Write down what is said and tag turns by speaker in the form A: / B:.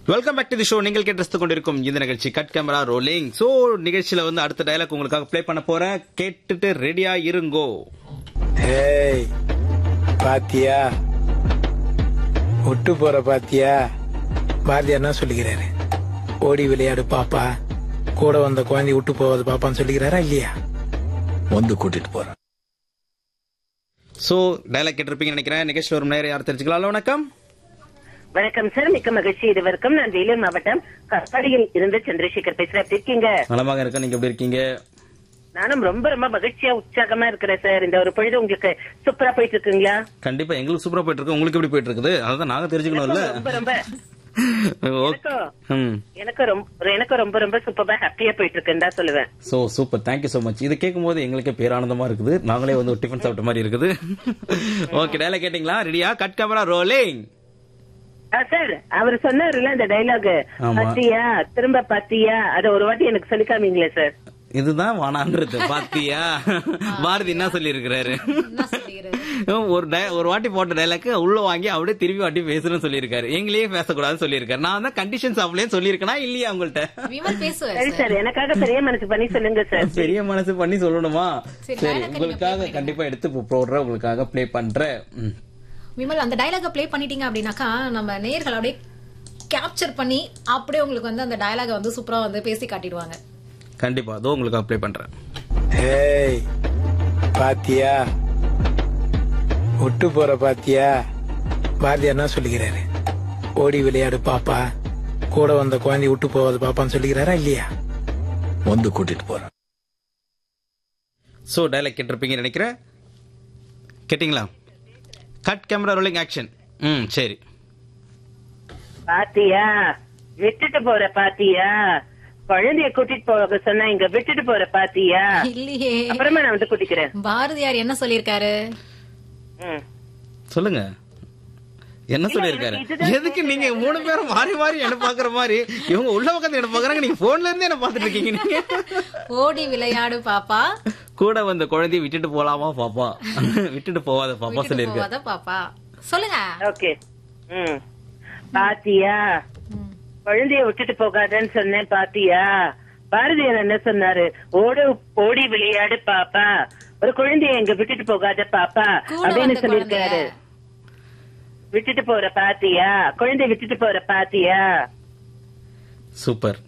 A: Welcome back to the show நீங்கள் கேட்டு கொண்டிருக்கும் இந்த நிகழ்ச்சி கட் கேமரா ரோலிங் சோ நிகழ்ச்சியில வந்து அடுத்த டயலாக் உங்களுக்காக ப்ளே பண்ண போறேன் கேட்டுட்டு ரெடியா இருங்கோ
B: ஏய் பாத்தியா ஒட்டு போற பாத்தியா பாரதியார் என்ன சொல்லிக்கிறாரு ஓடி விளையாடு பாப்பா கூட வந்த குழந்தை விட்டு போவது பாப்பான்னு சொல்லிக்கிறாரா இல்லையா
C: வந்து கூட்டிட்டு போறேன்
A: சோ டயலாக் கேட்டிருப்பீங்கன்னு நினைக்கிறேன் நிகழ்ச்சியில் ஒரு நேரம் யார் தெரிஞ்சுக்கலாம் ஹலோ வணக்கம்
D: வணக்கம் சார் மிக்க மகிழ்ச்சி இது வரைக்கும் நான் வேலூர் மாவட்டம் கப்பாடியில் இருந்து சந்திரசேகர் பேசுறேன் எப்படி இருக்கீங்க
A: நலமாக இருக்க நீங்க எப்படி இருக்கீங்க
D: நானும் ரொம்ப ரொம்ப மகிழ்ச்சியா உற்சாகமா இருக்கிறேன் சார் இந்த ஒரு பொழுது உங்களுக்கு சூப்பரா போயிட்டு இருக்குங்களா
A: கண்டிப்பா எங்களுக்கு சூப்பரா போயிட்டு இருக்கு உங்களுக்கு எப்படி போயிட்டு இருக்குது அதான் நாங்க தெரிஞ்சுக்கணும்ல
D: ரொம்ப ரொம்ப
A: ஓகே ம்
D: எனக்கு ரொம்ப எனக்கு ரொம்ப ரொம்ப சூப்பரா ஹாப்பியா போயிட்டு இருக்குன்னு தான் சொல்லுவேன்
A: so super thank you so much இது கேட்கும் போது எங்களுக்கே பேரானந்தமா இருக்குது நாங்களே வந்து ஒரு டிஃபன் சாப்பிட்ட மாதிரி இருக்குது ஓகே டயலாக் கேட்டிங்களா ரெடியா கட் கேமரா ரோலிங்
D: ஆ, சார் அவர் சொன்னாருல்ல இந்த டைலாக்
A: ஆமா.
D: பாத்தியா திரும்ப பாத்தியா அத ஒரு வாட்டி எனக்கு சொல்லி காமிங்களே சார்
A: இதுதான் வானான்றது பாத்தியா பாரதி என்ன சொல்லி இருக்கிறாரு ஒரு di- ஒரு வாட்டி போட்ட டைலாக் உள்ள வாங்கி அப்படியே திருப்பி வாட்டி பேசுறேன்னு சொல்லியிருக்காரு எங்களையே பேசக்கூடாதுன்னு சொல்லியிருக்காரு நான் தான் கண்டிஷன்ஸ் அப்படியே சொல்லியிருக்கேனா இல்லையா உங்கள்ட்ட
E: விமல் பேசுவார்
D: சரி சார் எனக்காக பெரிய மனசு பண்ணி சொல்லுங்க சார்
A: பெரிய மனசு பண்ணி சொல்லணுமா
E: சரி,
A: சரி
E: dialogue
A: உங்களுக்காக
E: நீங்க
A: கண்டிப்பா எடுத்து போ- போடுறேன் உங்களுக்காக ப்ளே பண்றேன் ம்.
E: விமல் அந்த டயலாக ப்ளே பண்ணிட்டீங்க அப்படின்னாக்கா நம்ம நேயர்கள் அப்படியே கேப்சர் பண்ணி அப்படியே உங்களுக்கு வந்து அந்த டயலாக வந்து சூப்பரா வந்து பேசி காட்டிடுவாங்க
A: கண்டிப்பா அதோ உங்களுக்காக ப்ளே பண்றேன்
B: ஏய் பாத்தியா ஒட்டு போற பாத்தியா பாரதியார் என்ன சொல்லிக்கிறாரு ஓடி விளையாடு பாப்பா கூட வந்த குழந்தை விட்டு போவது பாப்பான்னு சொல்லிக்கிறாரா இல்லையா
C: வந்து கூட்டிட்டு போறேன்
A: சோ டைலாக் கேட்டிருப்பீங்கன்னு நினைக்கிறேன் கேட்டிங்களா கட் கேமரா ரோலிங் ஆக்ஷன் ம் சரி
D: பாத்தியா விட்டுட்டு போற பாத்தியா குழந்தைய கூட்டிட்டு போக சொன்னா இங்க விட்டுட்டு போற பாத்தியா
E: இல்லையே
D: அப்புறமா நான் வந்து கூட்டிக்கிறேன்
E: பாரதியார் என்ன சொல்லியிருக்காரு
D: ம்.
A: சொல்லுங்க என்ன சொல்லியிருக்காரு
D: எனக்கு இதுதான்
A: எதுக்கு நீங்க மூணு பேரும் மாறி மாறி என்ன பாக்குற மாதிரி இவங்க உள்ள பக்கத்துல என்ன பாக்குறாங்க நீங்க போன்ல இருந்து என்ன பாத்துட்டு இருக்கீங்க நீங்க
E: ஓடி விளையாடு பாப்பா
A: கூட வந்த குழந்தைய விட்டுட்டு போலாமா பாப்பா விட்டுட்டு போவாத பாப்பா
E: விட்டுட்டு
A: சொல்லியிருக்காரு
E: போவாத பாப்பா சொல்லுங்க
D: ஓகே ம் பாத்தியா
E: ம்.
D: குழந்தைய விட்டுட்டு போகாதன்னு சொன்னேன் பாத்தியா பாரதியார் என்ன சொன்னாரு ஓடு ஓடி விளையாடு பாப்பா ஒரு குழந்தைய எங்க விட்டுட்டு போகாத பாப்பா
E: கூட
D: அப்படின்னு
E: வந்த
D: சொல்லியிருக்காரு
E: குழந்தைய.
D: விட்டுட்டு போற பாத்தியா குழந்தைய விட்டுட்டு போற பாத்தியா
A: சூப்பர்